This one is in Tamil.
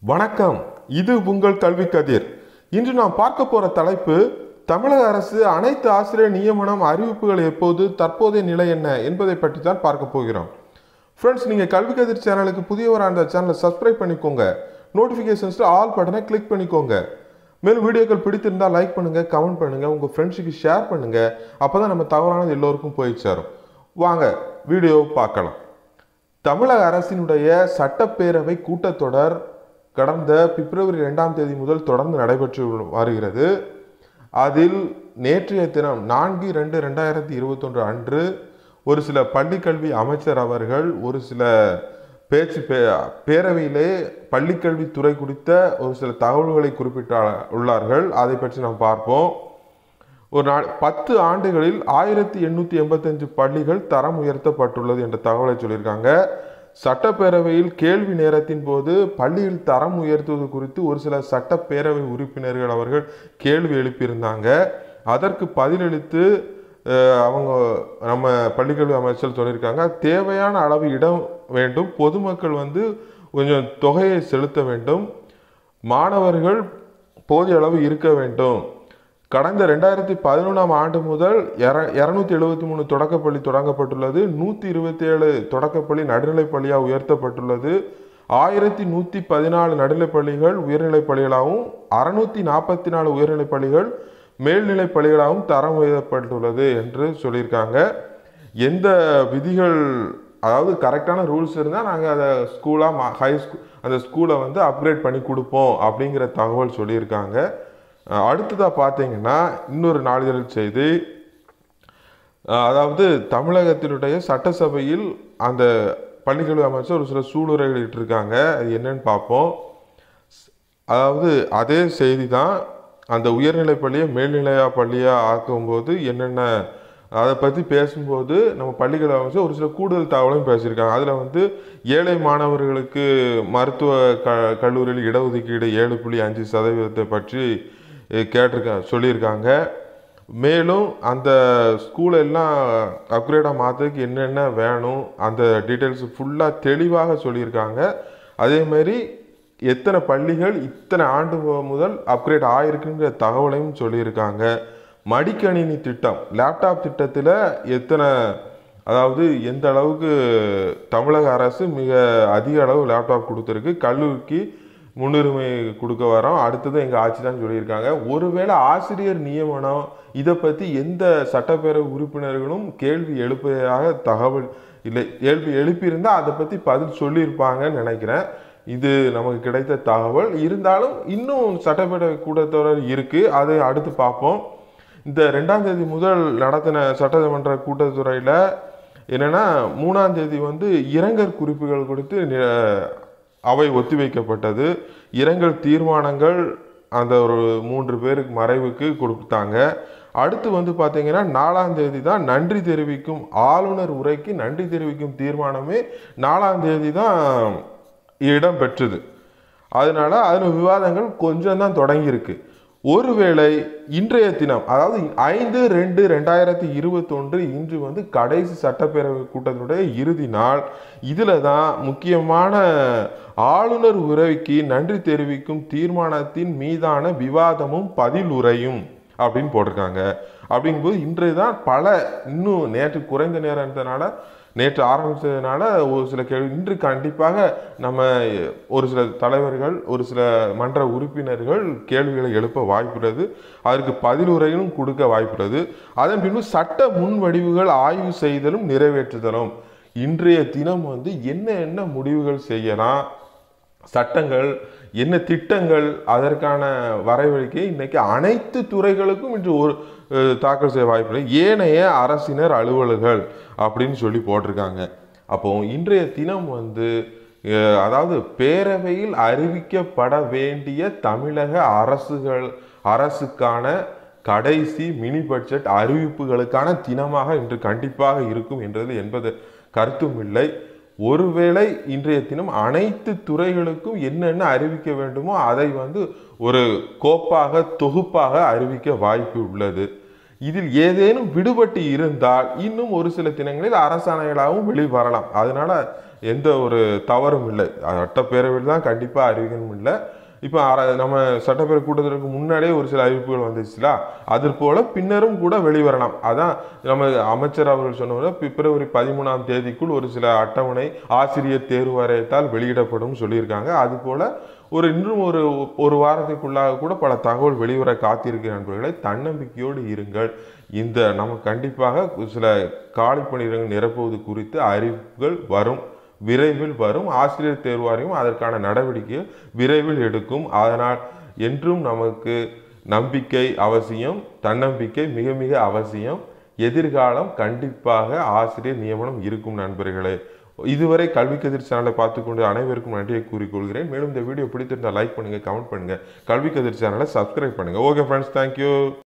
வணக்கம் இது உங்கள் கல்வி கதிர் இன்று நாம் பார்க்க போற தலைப்பு தமிழக அரசு அனைத்து ஆசிரியர் நியமனம் அறிவிப்புகள் எப்போது தற்போதைய நிலை என்ன என்பதை பற்றி தான் பார்க்க போகிறோம் ஃப்ரெண்ட்ஸ் நீங்கள் கல்வி கதிர் சேனலுக்கு புதியவராக அந்த சேனலை சப்ஸ்கிரைப் பண்ணிக்கோங்க நோட்டிஃபிகேஷன்ஸில் ஆல் பட்டனை கிளிக் பண்ணிக்கோங்க மேலும் வீடியோக்கள் பிடித்திருந்தால் லைக் பண்ணுங்க கமெண்ட் பண்ணுங்க உங்க ஃப்ரெண்ட்ஸுக்கு ஷேர் பண்ணுங்க அப்பதான் நம்ம தவறானது எல்லோருக்கும் போய் சேரும் வாங்க வீடியோ பார்க்கலாம் தமிழக அரசினுடைய சட்டப்பேரவை கூட்டத்தொடர் கடந்த பிப்ரவரி ரெண்டாம் தேதி முதல் தொடர்ந்து நடைபெற்று வருகிறது அதில் நேற்றைய தினம் நான்கு ரெண்டு ரெண்டாயிரத்தி இருபத்தொன்று அன்று ஒரு சில பள்ளிக்கல்வி அமைச்சர் அவர்கள் ஒரு சில பேச்சு பே பேரவையிலே பள்ளிக்கல்வித்துறை குறித்த ஒரு சில தகவல்களை குறிப்பிட்ட உள்ளார்கள் அதை பற்றி நாம் பார்ப்போம் ஒரு நாள் பத்து ஆண்டுகளில் ஆயிரத்தி எண்ணூற்றி எண்பத்தஞ்சு பள்ளிகள் தரம் உயர்த்தப்பட்டுள்ளது என்ற தகவலை சொல்லியிருக்காங்க சட்டப்பேரவையில் கேள்வி நேரத்தின் போது பள்ளியில் தரம் உயர்த்துவது குறித்து ஒரு சில சட்டப்பேரவை உறுப்பினர்கள் அவர்கள் கேள்வி எழுப்பியிருந்தாங்க அதற்கு பதிலளித்து அஹ், அவங்க நம்ம பள்ளிக்கல்வி அமைச்சர் சொல்லியிருக்காங்க தேவையான அளவு இடம் வேண்டும் பொதுமக்கள் வந்து கொஞ்சம் தொகையை செலுத்த வேண்டும் மாணவர்கள் போதிய அளவு இருக்க வேண்டும் கடந்த ரெண்டாயிரத்தி பதினொன்றாம் ஆண்டு முதல் இர இரநூத்தி எழுபத்தி மூணு தொடக்கப்பள்ளி தொடங்கப்பட்டுள்ளது நூற்றி இருபத்தி ஏழு தொடக்கப்பள்ளி நடுநிலைப் பள்ளியாக உயர்த்தப்பட்டுள்ளது ஆயிரத்தி நூற்றி பதினாலு நடுநிலைப் பள்ளிகள் உயர்நிலைப் பள்ளிகளாகவும் அறுநூத்தி நாற்பத்தி நாலு உயர்நிலைப் பள்ளிகள் மேல்நிலைப் பள்ளிகளாகவும் தரம் உயர்த்தப்பட்டுள்ளது என்று சொல்லியிருக்காங்க எந்த விதிகள் அதாவது கரெக்டான ரூல்ஸ் இருந்தால் நாங்கள் அதை ஸ்கூலாக ஹை ஸ்கூல் அந்த ஸ்கூலை வந்து அப்கிரேட் பண்ணி கொடுப்போம் அப்படிங்கிற தகவல் சொல்லியிருக்காங்க அஹ் அடுத்ததாக பார்த்தீங்கன்னா இன்னொரு நாளிதழ் செய்தி அஹ் அதாவது தமிழகத்தினுடைய சட்டசபையில் அந்த பள்ளிக்கல்வி அமைச்சர் ஒரு சில சூளுரைகள் இட்டிருக்காங்க அது என்னன்னு பார்ப்போம் அதாவது அதே செய்தி தான் அந்த உயர்நிலைப் பள்ளியை மேல்நிலையா பள்ளியாக ஆக்கும்போது என்னென்ன அதை பற்றி பேசும்போது நம்ம பள்ளிகள் அமைச்சர் ஒரு சில கூடுதல் தகவலையும் பேசியிருக்காங்க அதில் வந்து ஏழை மாணவர்களுக்கு மருத்துவ க கல்லூரியில் இடஒதுக்கீடு ஏழு புள்ளி அஞ்சு சதவீதத்தை பற்றி அஹ், கேட்டிருக்காங்க சொல்லியிருக்காங்க மேலும் அந்த ஸ்கூலை எல்லாம் அப்கிரேடாக மாற்றுறதுக்கு என்னென்ன வேணும் அந்த டீட்டெயில்ஸ் ஃபுல்லாக தெளிவாக சொல்லியிருக்காங்க அதேமாரி எத்தனை பள்ளிகள் இத்தனை ஆண்டு மு- முதல் அப்கிரேட் ஆயிருக்குங்கிற தகவலையும் சொல்லியிருக்காங்க மடிக்கணினி திட்டம் லேப்டாப் திட்டத்தில் எத்தனை அதாவது எந்த அளவுக்கு தமிழக அரசு மிக அதிக அளவு லேப்டாப் கொடுத்துருக்கு கல்லூரிக்கு முன்னுரிமை கொடுக்க வரோம் அடுத்தது எங்கள் ஆட்சி தான் சொல்லியிருக்காங்க ஒருவேளை ஆசிரியர் நியமனம் இதை பற்றி எந்த சட்டப்பேரவை உறுப்பினர்களும் கேள்வி எழுப்பியதாக தகவல் இல்லை கேள்வி எழுப்பியிருந்தால் அதை பற்றி பதில் சொல்லியிருப்பாங்கன்னு நினைக்கிறேன் இது நமக்கு கிடைத்த தகவல் இருந்தாலும் இன்னும் சட்டப்பேரவை கூட்டத்தொடர் இருக்குது அதை அடுத்து பார்ப்போம் இந்த ரெண்டாம் தேதி முதல் நடத்தின சட்டமன்ற கூட்டத்துறையில் என்னன்னா மூணாம் தேதி வந்து இரங்கல் குறிப்புகள் குறித்து நி- அவை ஒத்திவைக்கப்பட்டது இரங்கல் தீர்மானங்கள் அந்த ஒரு மூன்று பேருக்கு மறைவுக்கு கொடுத்தாங்க அடுத்து வந்து பார்த்தீங்கன்னா நாலாம் தேதி தான் நன்றி தெரிவிக்கும் ஆளுநர் உரைக்கு நன்றி தெரிவிக்கும் தீர்மானமே நாலாம் தேதி தான் இடம் பெற்றது அதனால அதில் விவாதங்கள் கொஞ்சம் தான் தொடங்கியிருக்கு ஒருவேளை இன்றைய தினம் அதாவது ஐந்து ரெண்டு ரெண்டாயிரத்தி இருபத்தொன்று இன்று வந்து கடைசி சட்டப்பேரவை கூட்டத்தினுடைய இறுதி நாள் இதில் தான் முக்கியமான ஆளுநர் உரைக்கு நன்றி தெரிவிக்கும் தீர்மானத்தின் மீதான விவாதமும் பதில் உரையும் அப்படின்னு போட்டிருக்காங்க அப்படிங்கும்போது இன்றைய தான் பல இன்னும் நேற்று குறைந்த நேரம் இருந்ததுனால நேற்று ஆரம்பித்ததுனால ஒரு சில கேள்வி இன்று கண்டிப்பாக நம்ம ஒரு சில தலைவர்கள் ஒரு சில மன்ற உறுப்பினர்கள் கேள்விகளை எழுப்ப வாய்ப்புள்ளது அதற்கு பதிலுரையும் கொடுக்க வாய்ப்புள்ளது அதன் பின்பு சட்ட முன்வடிவுகள் ஆய்வு செய்தலும் நிறைவேற்றுதலும் இன்றைய தினம் வந்து என்ன என்ன முடிவுகள் செய்யலாம் சட்டங்கள் என்ன திட்டங்கள் அதற்கான வரைவழிக்கை இன்னைக்கு அனைத்து துறைகளுக்கும் இன்று ஒரு அஹ், தாக்கல் செய்ய வாய்ப்பில்லை ஏனைய அரசினர் அலுவலர்கள் அப்படின்னு சொல்லி போட்டிருக்காங்க அப்போ இன்றைய தினம் வந்து அஹ், அதாவது பேரவையில் அறிவிக்கப்பட வேண்டிய தமிழக அரசுகள் அரசுக்கான கடைசி மினி பட்ஜெட் அறிவிப்புகளுக்கான தினமாக இன்று கண்டிப்பாக இருக்கும் என்றது என்பது கருத்தும் இல்லை ஒருவேளை இன்றைய தினம் அனைத்து துறைகளுக்கும் என்னென்ன அறிவிக்க வேண்டுமோ அதை வந்து ஒரு கோப்பாக தொகுப்பாக அறிவிக்க வாய்ப்பு உள்ளது இதில் ஏதேனும் விடுபட்டு இருந்தால் இன்னும் ஒரு சில தினங்களில் அரசாணைகளாகவும் வெளிவரலாம் அதனால எந்த ஒரு தவறும் இல்லை சட்டப்பேரவையில் தான் கண்டிப்பாக அறிவிக்கணும் இல்லை இப்போ அர நம்ம சட்டப்பேரவை கூட்டத்திற்கு முன்னாடியே ஒரு சில அறிவிப்புகள் வந்துச்சுல அது போல பின்னரும் கூட வெளிவரலாம் அதான் நம்ம அமைச்சர் அவர்கள் சொன்ன போல பிப்ரவரி பதிமூணாம் தேதிக்குள் ஒரு சில அட்டவணை ஆசிரியர் தேர்வு வாரியத்தால் வெளியிடப்படும் சொல்லியிருக்காங்க அது போல ஒரு இன்னும் ஒரு ஒரு வாரத்துக்குள்ளாக கூட பல தகவல் வெளிவர காத்திருக்கிற நண்பர்களை தன்னம்பிக்கையோடு இருங்கள் இந்த நம்ம கண்டிப்பாக சில காலி பணியிடங்கள் நிரப்புவது குறித்து அறிவிப்புகள் வரும் விரைவில் வரும் ஆசிரியர் தேர்வாரியம் அதற்கான நடவடிக்கையை விரைவில் எடுக்கும் அதனால் என்றும் நமக்கு நம்பிக்கை அவசியம் தன்னம்பிக்கை மிக மிக அவசியம் எதிர்காலம் கண்டிப்பாக ஆசிரியர் நியமனம் இருக்கும் நண்பர்களே இதுவரை கல்வி கதிர் சேனலை பார்த்து கொண்டு அனைவருக்கும் நன்றியை கூறிக்கொள்கிறேன் மேலும் இந்த வீடியோ பிடித்திருந்தால் லைக் பண்ணுங்க கமெண்ட் பண்ணுங்க கல்வி கதிர் சேனலை சப்ஸ்கிரைப் பண்ணுங்க ஓகே ஃப்ரெண்ட்ஸ் தேங்க்யூ